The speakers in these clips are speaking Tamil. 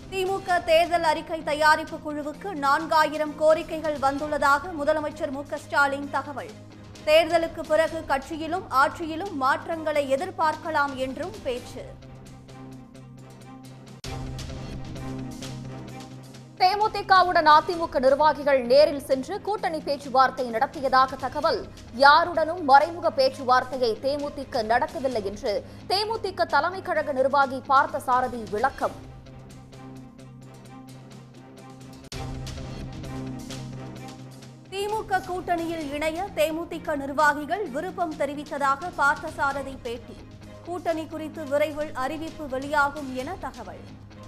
திமுக தேர்தல் அறிக்கை தயாரிப்பு குழுவுக்கு நான்காயிரம் கோரிக்கைகள் வந்துள்ளதாக முதலமைச்சர் மு க ஸ்டாலின் தகவல் தேர்தலுக்கு பிறகு கட்சியிலும் ஆட்சியிலும் மாற்றங்களை எதிர்பார்க்கலாம் என்றும் பேச்சு தேமுதிகவுடன் அதிமுக நிர்வாகிகள் நேரில் சென்று கூட்டணி பேச்சுவார்த்தை நடத்தியதாக தகவல் யாருடனும் மறைமுக பேச்சுவார்த்தையை தேமுதிக நடத்தவில்லை என்று தேமுதிக தலைமை கழக நிர்வாகி பார்த்த சாரதி விளக்கம் திமுக கூட்டணியில் இணைய தேமுதிக நிர்வாகிகள் விருப்பம் தெரிவித்ததாக பார்த்தசாரதி பேட்டி கூட்டணி குறித்து விரைவில் அறிவிப்பு வெளியாகும் என தகவல்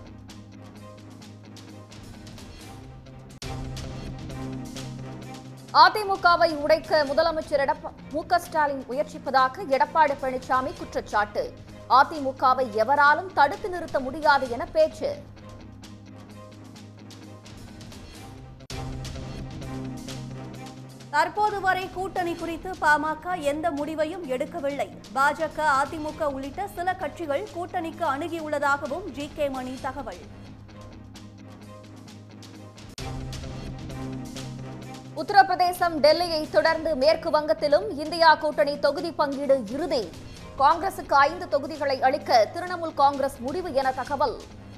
அதிமுகவை உடைக்க முதலமைச்சர் எடப்பா- மு க ஸ்டாலின் முயற்சிப்பதாக எடப்பாடி பழனிசாமி குற்றச்சாட்டு அதிமுகவை எவராலும் தடுத்து நிறுத்த முடியாது என பேச்சு தற்போது வரை கூட்டணி குறித்து பாமக எந்த முடிவையும் எடுக்கவில்லை பாஜக அதிமுக உள்ளிட்ட சில கட்சிகள் கூட்டணிக்கு அணுகியுள்ளதாகவும் ஜி கே மணி தகவல் உத்தரப்பிரதேசம் டெல்லியை தொடர்ந்து மேற்கு வங்கத்திலும் இந்தியா கூட்டணி தொகுதி பங்கீடு இறுதி காங்கிரசுக்கு ஐந்து தொகுதிகளை அளிக்க திரிணாமுல் காங்கிரஸ் முடிவு என தகவல்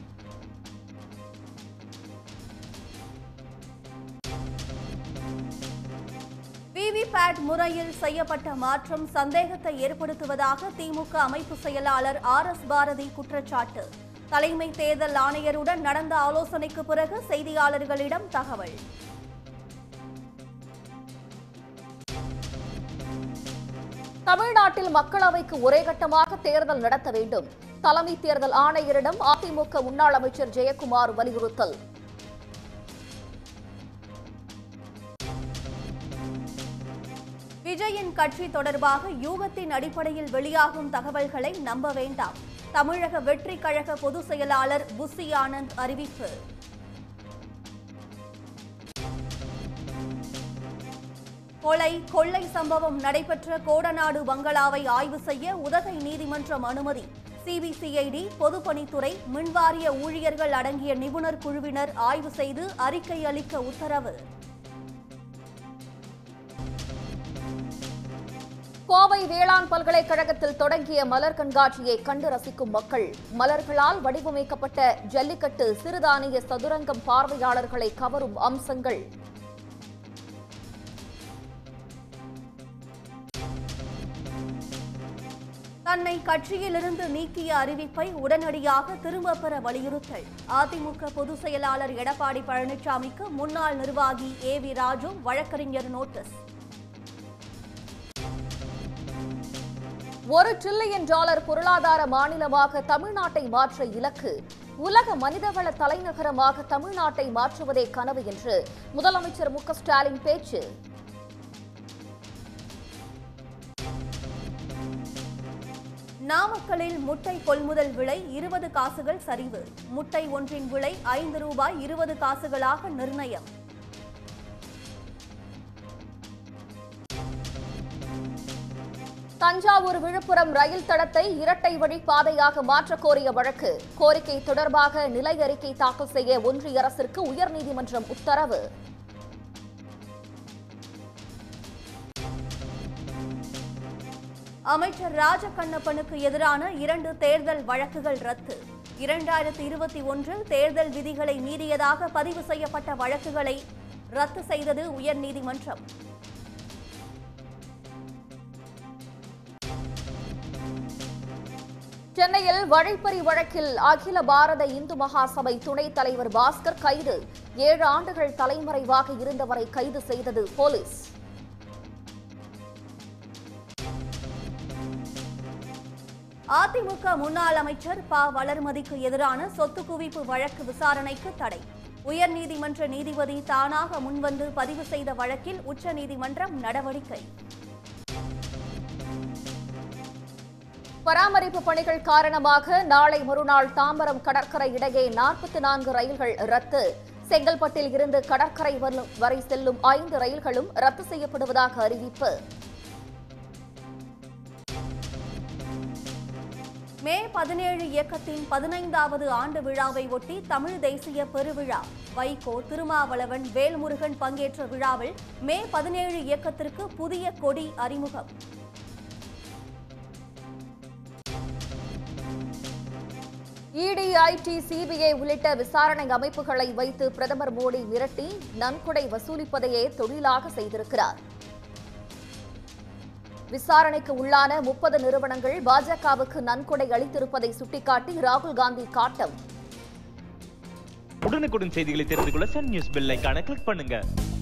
விவிபேட் முறையில் செய்யப்பட்ட மாற்றம் சந்தேகத்தை ஏற்படுத்துவதாக திமுக அமைப்பு செயலாளர் ஆர் எஸ் பாரதி குற்றச்சாட்டு தலைமை தேர்தல் ஆணையருடன் நடந்த ஆலோசனைக்கு பிறகு செய்தியாளர்களிடம் தகவல் தமிழ்நாட்டில் மக்களவைக்கு ஒரே கட்டமாக தேர்தல் நடத்த வேண்டும் தலைமை தேர்தல் ஆணையரிடம் அதிமுக முன்னாள் அமைச்சர் ஜெயக்குமார் வலியுறுத்தல் விஜயின் கட்சி தொடர்பாக யூகத்தின் அடிப்படையில் வெளியாகும் தகவல்களை நம்ப வேண்டாம் தமிழக வெற்றி கழக பொதுச் செயலாளர் புசி ஆனந்த் அறிவிப்பு கொலை கொள்ளை சம்பவம் நடைபெற்ற கோடநாடு பங்களாவை ஆய்வு செய்ய உதகை நீதிமன்றம் அனுமதி சிபிசிஐடி பொதுப்பணித்துறை மின்வாரிய ஊழியர்கள் அடங்கிய நிபுணர் குழுவினர் ஆய்வு செய்து அறிக்கை அளிக்க உத்தரவு கோவை வேளாண் பல்கலைக்கழகத்தில் தொடங்கிய மலர் கண்காட்சியை கண்டு ரசிக்கும் மக்கள் மலர்களால் வடிவமைக்கப்பட்ட ஜல்லிக்கட்டு சிறுதானிய சதுரங்கம் பார்வையாளர்களை கவரும் அம்சங்கள் தன்னை கட்சியிலிருந்து நீக்கிய அறிவிப்பை உடனடியாக திரும்பப் பெற வலியுறுத்தல் அதிமுக பொதுச் செயலாளர் எடப்பாடி பழனிசாமிக்கு முன்னாள் நிர்வாகி ஏ வி ராஜு வழக்கறிஞர் நோட்டீஸ் ஒரு டிரில்லியன் டாலர் பொருளாதார மாநிலமாக தமிழ்நாட்டை மாற்ற இலக்கு உலக மனிதவள தலைநகரமாக தமிழ்நாட்டை மாற்றுவதே கனவு என்று முதலமைச்சர் மு க ஸ்டாலின் பேச்சு நாமக்கலில் முட்டை கொள்முதல் விலை இருபது காசுகள் சரிவு முட்டை ஒன்றின் விலை ஐந்து ரூபாய் இருபது காசுகளாக நிர்ணயம் தஞ்சாவூர் விழுப்புரம் ரயில் தடத்தை இரட்டை வழி பாதையாக மாற்றக் கோரிய வழக்கு கோரிக்கை தொடர்பாக நிலை அறிக்கை தாக்கல் செய்ய ஒன்றிய அரசிற்கு உயர்நீதிமன்றம் உத்தரவு அமைச்சர் ராஜகண்ணப்பனுக்கு எதிரான இரண்டு தேர்தல் வழக்குகள் ரத்து இரண்டாயிரத்தி இருபத்தி ஒன்றில் தேர்தல் விதிகளை மீறியதாக பதிவு செய்யப்பட்ட வழக்குகளை ரத்து செய்தது உயர்நீதிமன்றம் சென்னையில் வழிப்பறி வழக்கில் அகில பாரத இந்து மகாசபை துணைத் தலைவர் பாஸ்கர் கைது ஏழு ஆண்டுகள் தலைமறைவாக இருந்தவரை கைது செய்தது போலீஸ் அதிமுக முன்னாள் அமைச்சர் ப வளர்மதிக்கு எதிரான சொத்து குவிப்பு வழக்கு விசாரணைக்கு தடை உயர்நீதிமன்ற நீதிபதி தானாக முன்வந்து பதிவு செய்த வழக்கில் உச்சநீதிமன்றம் நடவடிக்கை பராமரிப்பு பணிகள் காரணமாக நாளை மறுநாள் தாம்பரம் கடற்கரை இடையே நாற்பத்தி நான்கு ரயில்கள் ரத்து செங்கல்பட்டில் இருந்து கடற்கரை வரும்- வரை செல்லும் ஐந்து ரயில்களும் ரத்து செய்யப்படுவதாக அறிவிப்பு மே பதினேழு இயக்கத்தின் பதினைந்தாவது ஆண்டு விழாவை ஒட்டி தமிழ் தேசிய பெருவிழா வைகோ திருமாவளவன் வேல்முருகன் பங்கேற்ற விழாவில் மே பதினேழு இயக்கத்திற்கு புதிய கொடி அறிமுகம் இடி ஐடி சிபிஐ உள்ளிட்ட விசாரணை அமைப்புகளை வைத்து பிரதமர் மோடி மிரட்டி நன்கொடை வசூலிப்பதையே தொழிலாக செய்திருக்கிறார் விசாரணைக்கு உள்ளான முப்பது நிறுவனங்கள் பாஜகவுக்கு நன்கொடை அளித்திருப்பதை சுட்டிக்காட்டி ராகுல் காந்தி காட்டம் உடனுக்குடன் செய்திகளை தெரிந்து கொள்ள சன் நியூஸ் பெல் ஐகானை கிளிக் பண்ணுங்க